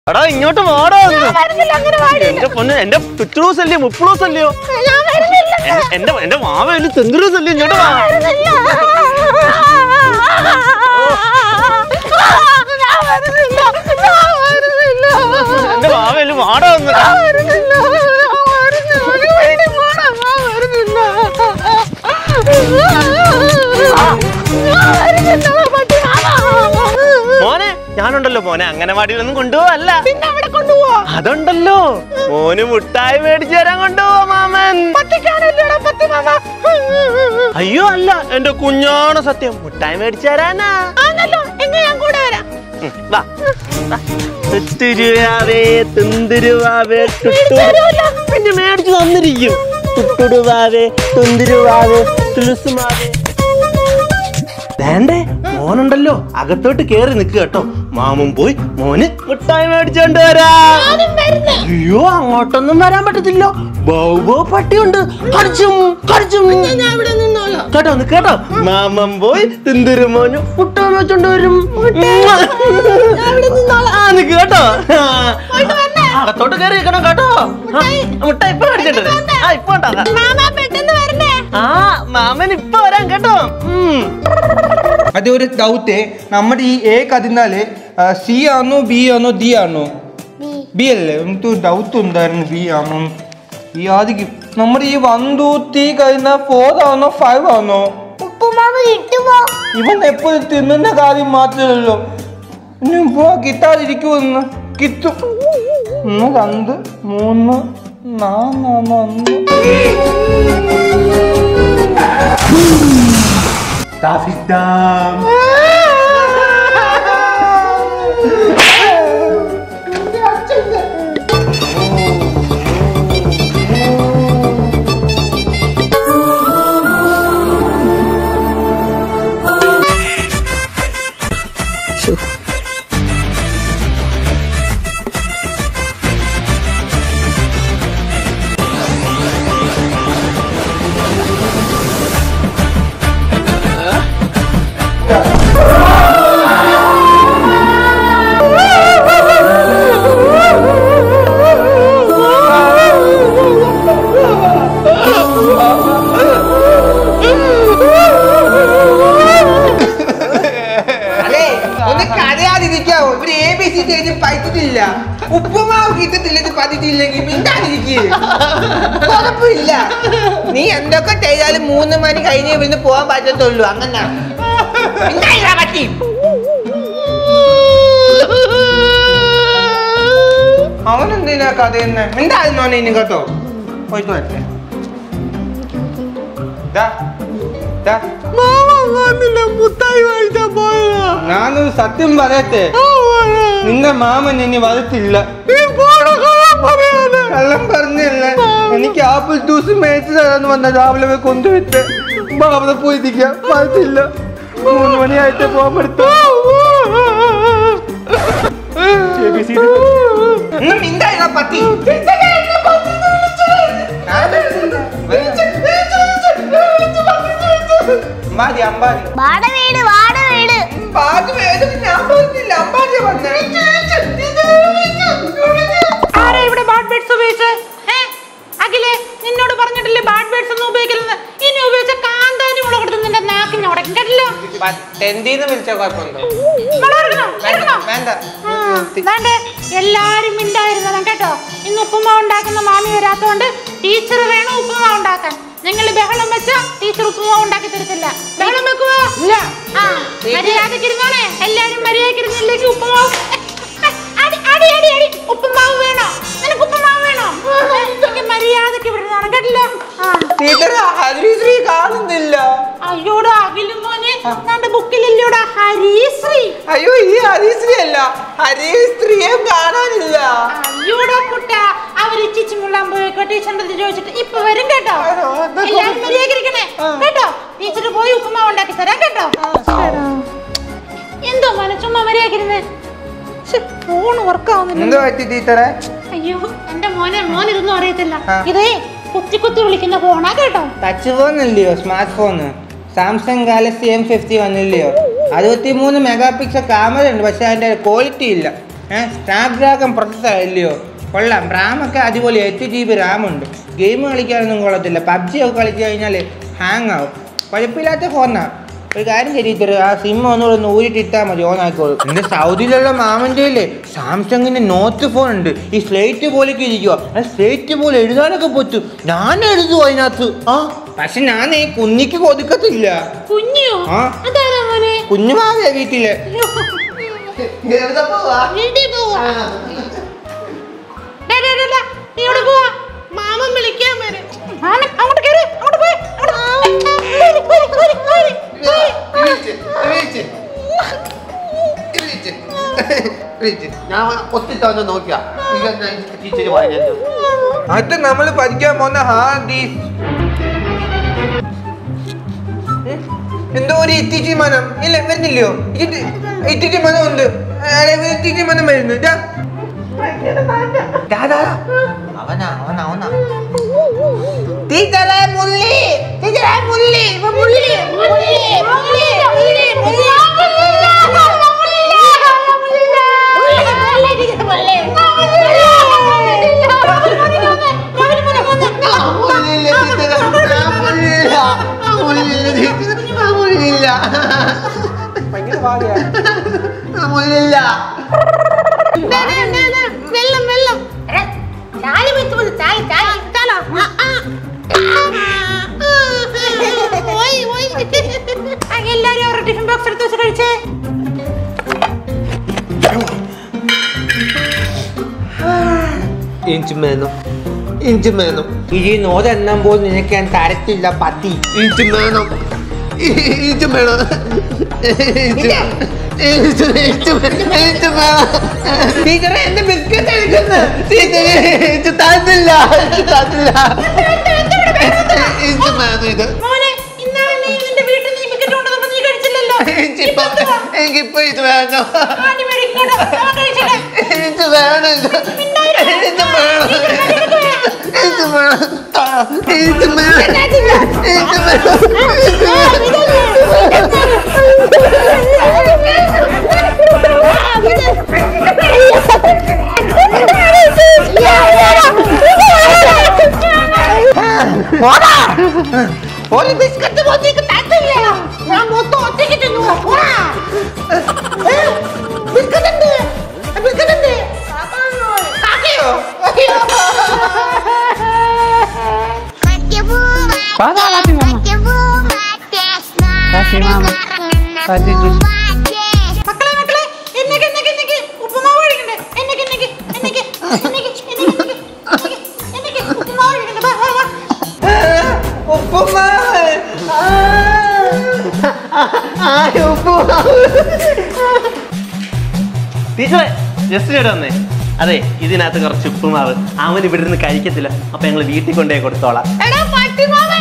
എടാ ഇങ്ങോട്ട് വാടാ ഒന്ന്. വരുന്നില്ല അങ്ങനെ വാടി എന്റെ പൊന്ന് എന്റെ പിത്രൂസ് അല്ലയോ മുപ്പിളൂസ് അല്ലയോ ഞാൻ വരുന്നില്ല എന്റെ- എന്റെ എന്റെ മാവല് തെന്തിരൂസ് അല്ലയോ ഇങ്ങോട്ട് വാ വരുന്നില്ല ഞാൻ വരുന്നില്ല ഞാൻ വരുന്നില്ല എന്റെ മാവല് വാടാ ഒന്ന് ഞാൻ വരുന്നില്ല ഞാൻ വരുന്നില്ല ഒരു വണ്ടി പോടാ ഞാൻ വരുന്നില്ല ഞാൻ വരുന്നില്ല പട്ടി മാമാ മോനെ ഞാനുണ്ടല്ലോ മോനെ അംഗനവാടിയിലൊന്നും കൊണ്ടുപോവല്ല പിന്നെ അവിടെ കൊണ്ടുപോവാ അതുണ്ടല്ലോ മോന് മുട്ടായി മേടിച്ചു തരാൻ കൊണ്ടുപോവാ മാമൻ പത്തിക്കാനല്ലേടാ പത്തി മാമ അയ്യോ അല്ല എന്റെ കുഞ്ഞാണ് സത്യം മുട്ടായി മേടിച്ചു തരാനാ ആണല്ലോ എങ്ങ ഞാൻ കൂടെ വരാം ഉം, വാ വാ. തുത്തുരുവാവേ തുന്തുരുവാവേ തുട്ടു തരൂല. പിന്നെ മേടിച്ചു തന്നിരിക്കും തുട്ടുടുവാവേ തുന്തുരുവാവേ തുളുസുമാവേ വേണ്ടേ മോനുണ്ടല്ലോ അകത്തോട്ട് കേറി നിൽക്കുക കേട്ടോ മാമൻ പോയി മോന് മുട്ടായി മേടിച്ചോണ്ട് വരാം ഞാനും വരുന്നു അയ്യോ അങ്ങോട്ടൊന്നും വരാൻ പറ്റത്തില്ല ബൗബോ പട്ടിയുണ്ട് കടിച്ചും കടിച്ചും ഞാൻ ഇവിടെ നിന്നോളാം കേട്ടോ ഒന്ന് കേട്ടോ മാമൻ പോയി തിന്തിരു മോന് മുട്ടായി വെച്ചോണ്ട് വരും ആ നിക്ക് കേട്ടോ അകത്തോട്ട് കയറി നിൽക്കണം കേട്ടോ ആ, മുട്ടായി ഇപ്പൊ മേടിച്ചിട്ട് വരാം. ആ ഇപ്പൊ ഉണ്ടാകാം മാമ പെട്ടെന്ന് വരണേ ആ മാമൻ ഇപ്പൊ വരാൻ കേട്ടോ ഉം. അതെ ഒരു ഡൗട്ട് നമ്മുടെ ഈ എ കതിന്നാല് സി ആണോ ബി ആണോ ഡി ആണോ ബി അല്ലേ എനിക്ക് ഡൗട്ട് ഉണ്ടായിരുന്നു ബി ആണോ ഈ ആദ്യം നമ്മുടെ ഈ വൺ ടു ത്രീ കഴിഞ്ഞാൽ ഫോർ ആണോ ഫൈവ് ആണോ ഉപ്പുമാവ് കിട്ടുമോ ഇവൻ എപ്പോഴും തിന്നുന്ന കാര്യം മാത്രമല്ലോ ഇനി പോ കിട്ടാതിരിക്കുമെന്ന് കിട്ടും ഒന്ന് രണ്ട് മൂന്ന് നാല് അഞ്ച് താഫിക്കാം അതെ ഒന്ന് കരയാതിരിക്കാവോ ഇവര് എ ബി സി ചെയ്ത് പഠിച്ചിട്ടില്ല ഉപ്പുമാവ് കിട്ടത്തില്ലെന്ന് പഠിച്ചില്ലെങ്കിൽ മിണ്ടാതിരിക്കുക കുഴപ്പമില്ല നീ എന്തൊക്കെ ചെയ്താലും മൂന്ന് മണി കഴിഞ്ഞ് ഇവിടുന്ന് പോകാൻ പറ്റത്തുള്ളൂ അങ്ങനെ മിണ്ടാതിരാ പറ്റി അവനെന്തിനാ കഥ തന്നെ മിണ്ടായിരുന്നോനെ ഇനി കേട്ടോ പോയിട്ട് വരട്ടെ ദാ, ദാ. മുട്ടായി മേടിച്ചാ പോയതാ ഞാനൊരു സത്യം പറയട്ടെ നിന്റെ മാമൻ ഇനി വരത്തില്ല കള്ളം പറഞ്ഞല്ല എനിക്ക് ആപ്പിൾ ജ്യൂസ് മേടിച്ചു തരാന്ന് വന്ന രാവിലെ പോയി കൊണ്ടുവിട്ട് അവിടെ പോയി ഇരിക്കാം വരത്തില്ല മൂന്ന് മണിയായിട്ട് പോകാൻ പറ്റൂ പറ്റി അമ്പാടി അമ്പാടി വാട വീട് വാട വീട് പാട്ട് വേദന ഞാൻ പറഞ്ഞില്ല അമ്പാടിയാ പറഞ്ഞേ ആരാ ഇവിടെ ബാഡ് ബേഡ്സ് ഉപയോഗിച്ചേ ഏ അഖിലേ നിന്നോട് പറഞ്ഞിട്ടില്ലേ ബാഡ് ബേഡ്സ് ഒന്നും ഉപയോഗിക്കരുത് ഇനി ഉപയോഗിച്ച കാന്താരി മുളക് എടുത്ത് നിന്റെ നാക്കിന് ഉടക്കും കേട്ടില്ല ടെന്തിന്ന് വിളിച്ച കുഴപ്പമുണ്ടോ മുളക് എടുക്കണോ? എടുക്കണോ? വേണ്ട ആ, ദാണ്ടെ, എല്ലാരും മിണ്ടായിരുന്നതാ കേട്ടോ ഇന്ന് ഉപ്പുമാവ് ഉണ്ടാക്കുന്ന മാമി വരാത്തോണ്ട് ടീച്ചർ വേണം ഉപ്പുമാവ് ഉണ്ടാക്കാൻ നിങ്ങൾ ബഹളം വെച്ച ടീച്ചർ ഉപ്പുമാവ് ഉണ്ടാക്കി തരത്തില്ല ബഹളം വെക്കുവോ ആ മര്യാദക്ക് ഇരുന്നോണേ എല്ലാരും മര്യാദക്ക് ഇരുന്നില്ലെങ്കിൽ ഉപ്പുമാവ് അടി അടി അടി അടി ഉപ്പുമാവ് വേണോ നിനക്ക് ഉപ്പുമാവ് വേണോ എനിക്ക് മര്യാദക്ക് ഇവിടെ ഇരുന്നോണം കേട്ടില്ല ആ ടീച്ചർ ഹരിശ്രീ കാണുന്നില്ല അയ്യോടാ അഖിലും മോനെ നമ്മുടെ ബുക്കിലില്ലയോടാ ഹരിശ്രീ അയ്യോ ഈ ഹരിശ്രീ അല്ല ഹരിശ്രീയെ കാണാനില്ല അയ്യോടാ കുട്ട അവര് ഇച്ചിച്ച് മുള്ളാൻ പോയേക്കോ ടീച്ചറിന്റെ അടുത്ത് ചോദിച്ചിട്ട് ഇപ്പൊ വരും കേട്ടോ എല്ലാരും മര്യാദക്കിരിക്കണേ കേട്ടോ ടീച്ചർ പോയി ഉപ്പുമാവ് ഉണ്ടാക്കി തരാം കേട്ടോ എന്തോ മോനെ ചുമ്മാ മര്യാദക്കിരുന്നേ ഫോൺ വർക്ക് ആവുന്നില്ല എന്തോ പറ്റി ടീച്ചറെ അയ്യോ എന്റെ മോനെ മോൻ ഇതൊന്നും അറിയത്തില്ല ആ. ഇതേ കുത്തി കുത്തി വിളിക്കുന്ന ഫോണാ കേട്ടോ ടച്ച് ഫോൺ അല്ലയോ smart phone Samsung Galaxy M fifty വന്നില്ലയോ അറുപത്തി മൂന്ന് മെഗാ പിക്സൽ ക്യാമറ ഉണ്ട് പക്ഷെ അതിന്റെ ക്വാളിറ്റി ഇല്ല ഏഹ് സ്നാപ്ഡ്രാഗൺ പ്രൊസസ്സർ അല്ലയോ കൊള്ളാം റാമൊക്കെ അടിപൊളി എട്ട് ജി ബി റാമുണ്ട് ഗെയിം കളിക്കാനൊന്നും കൊള്ളത്തില്ല പബ്ജി ഒക്കെ കളിച്ചു കഴിഞ്ഞാൽ ഹാങ് ആവും കുഴപ്പമില്ലാത്ത ഫോണാ ഒരു കാര്യം ശരിത്തരും ആ സിം ഒന്നുകൂടെ ഒന്ന് ഊരിട്ടിട്ടാൽ മതി ഓൺ ആയിക്കോളും എൻ്റെ സൗദിയിലുള്ള മാമൻ്റെ ഇല്ലേ സാംസങ്ങിൻ്റെ നോട്ട് ഫോൺ ഉണ്ട് ഈ സ്ലേറ്റ് പോലെയൊക്കെ ഇരിക്കുക ആ സ്ലേറ്റ് പോലെ എഴുതാനൊക്കെ പറ്റും ഞാൻ എഴുതുമോ അതിനകത്ത് ആ പക്ഷെ ഞാൻ ഈ കുഞ്ഞിക്ക് കൊതുക്കത്തില്ല കുഞ്ഞു ആ. അതാരാ മോനെ കുഞ്ഞുമാവിയ വീട്ടില് എവിടെ പോവാ വീട്ടിൽ പോവാ ഡേ, ഡേ, ഡേ, ഡേ, നീ എവിടെ പോവാ മാമൻ വിളിക്കാൻ വരും മാമൻ അങ്ങോട്ട് കയറി അങ്ങോട്ട് പോയി അങ്ങോട്ട് പോയി, പോയി, പോയി, പോയി, പോയി. ഞാൻ ഒത്തിരി നോക്കിയാ ടീച്ചർ പറഞ്ഞു അത് നമ്മൾ പഠിക്കാൻ പോകുന്ന ഹാർഡീസ് എന്തോ ഒരു ഇത്തിച്ചി മനം ഇല്ല വരുന്നില്ലയോ ഇത് ഇത്തിച്ചി മനം ഉണ്ട് ഇത്തിച്ചി മനം വരുന്നു ഇതാ. ദാ, ദാ, ദാ. അവനാ അവനാ അവനാ ടീച്ചറെ മുള്ളി ടീച്ചറെ മുള്ളി ഇവ മുള്ളി മുള്ളി, മുള്ളി, മുള്ളി, മുള്ളി. ഭയങ്കര പാടിയാ വെള്ളം വെള്ളം താലി വെച്ച് പോയി താലി താലി താലോ എല്ലാരും അവരുടെ ടിഫിൻ ബോക്സ് എടുത്ത് വെച്ച് കഴിച്ചേ ഇഞ്ച് മേനം ഇഞ്ച് മേനം ഇനി നോതെണ്ണം പോലും നിനക്ക് ഞാൻ തരത്തില്ല പത്തി ഇഞ്ച് മേനം ഇഞ്ച് മേണം ഇഞ്ച് ഇഞ്ച് ഇഞ്ച് ഇഞ്ച് മേണം ടീച്ചറെ എന്റെ ബിസ്ക്കറ്റ് എടുക്കുന്നു ടീച്ചറെ ഇഞ്ച് തന്നില്ല ഇഞ്ച് തന്നില്ല ഇഞ്ച് മേനം ഇത് മോനെ ഇന്നാളെ നീ നിന്റെ വീട്ടിൽ നീ വിക്കറ്റ് കൊണ്ടുവന്നപ്പോ നീ കഴിച്ചില്ലല്ലോ ഇഞ്ചിപ്പം എനിക്കിപ്പോ ഇത് വേണം ആണ്ടി മേടിക്കോട്ടോ അവൻ കഴിച്ചില്ല ഇത് വേണം ഇത് ഇത് വേണം ഇത് വേണം ഇത് വേണം ഇത് ഒരു ബിസ്ക്കറ്റ് പോത്തേക്ക് തട്ടില്ല ഞാൻ മൊത്തം ഒറ്റയ്ക്ക് തിന്നു പോടാ. ബിസ്ക്കറ്റ് ഉണ്ട് ബിസ്ക്കറ്റ് ഉണ്ട് കാക്കയോ അയ്യോ. മക്കളെ മക്കളെ എന്നേക്ക് എന്നേക്ക് എന്നേക്ക് ഉപ്പുമാവ് കഴിക്കണ്ടേ എന്നേക്ക് എന്നേക്ക് എന്നേക്ക് എന്നേക്ക് എന്നേക്ക് എന്നേക്ക് എന്നേക്ക് ഉപ്പുമാവ് കഴിക്കണ്ടേ വാ വാ വാ ഉപ്പുമാവ് ടീച്ചറെ ജസ്റ്റ് ഇവിടെ വന്നേ അതെ ഇതിനകത്ത് കുറച്ച് ഉപ്പുമാവ് അവൻ ഇവിടെ നിന്ന് കഴിക്കത്തില്ല അപ്പൊ ഞങ്ങൾ വീട്ടിൽ കൊണ്ടുപോയി കൊടുത്തോളാം എടാ പട്ടിമാവേ